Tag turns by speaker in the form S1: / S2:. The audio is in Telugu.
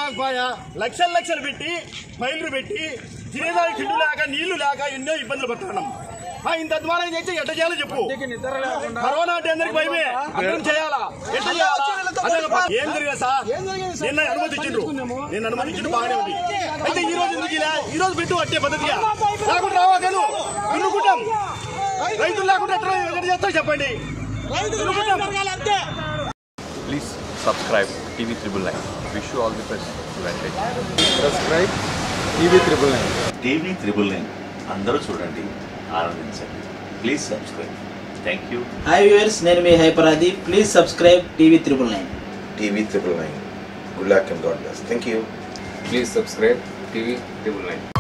S1: పాయ లక్షలు లక్షలు పెట్టి ఫైళ్లు పెట్టి తినేదానికి తిండి లేక నీళ్లు లేక ఎన్నో ఇబ్బందులు పడుతున్నాం ఆ, ఇంత అధ్వానం చేస్తే ఎట్ట చేయాలో చెప్పు కరోనా అంటే అందరికి భయమే అందరం చేయాలా ఎట్ట చేయాలా అదే ఒక ప- ఏం జరిగింది సార్ నిన్న అనుమతి ఇచ్చిండ్రు నిన్న అనుమతి ఇచ్చిండ్రు బాగానే ఉంది అయితే ఈ రోజు ఎందుకు ఇలా ఈ రోజు పెట్టు అట్టే పద్ధతిగా లేకుండా రావా గను వినుకుంటాం రైతులు లేకుండా ఎట్లా ఎట్ట చేస్తావు చెప్పండి వినుకుంటాం.
S2: Please subscribe TV Triple Nine. Wish you all the best. Advantage.
S3: Subscribe TV triple nine
S4: TV triple nine అందరూ చూడండి ఆనందించండి please subscribe thank you
S5: hi viewers నేను మీ హైపరాది please subscribe TV triple nine
S6: TV triple nine. Good luck and God bless. Thank you.
S3: Please subscribe TV triple nine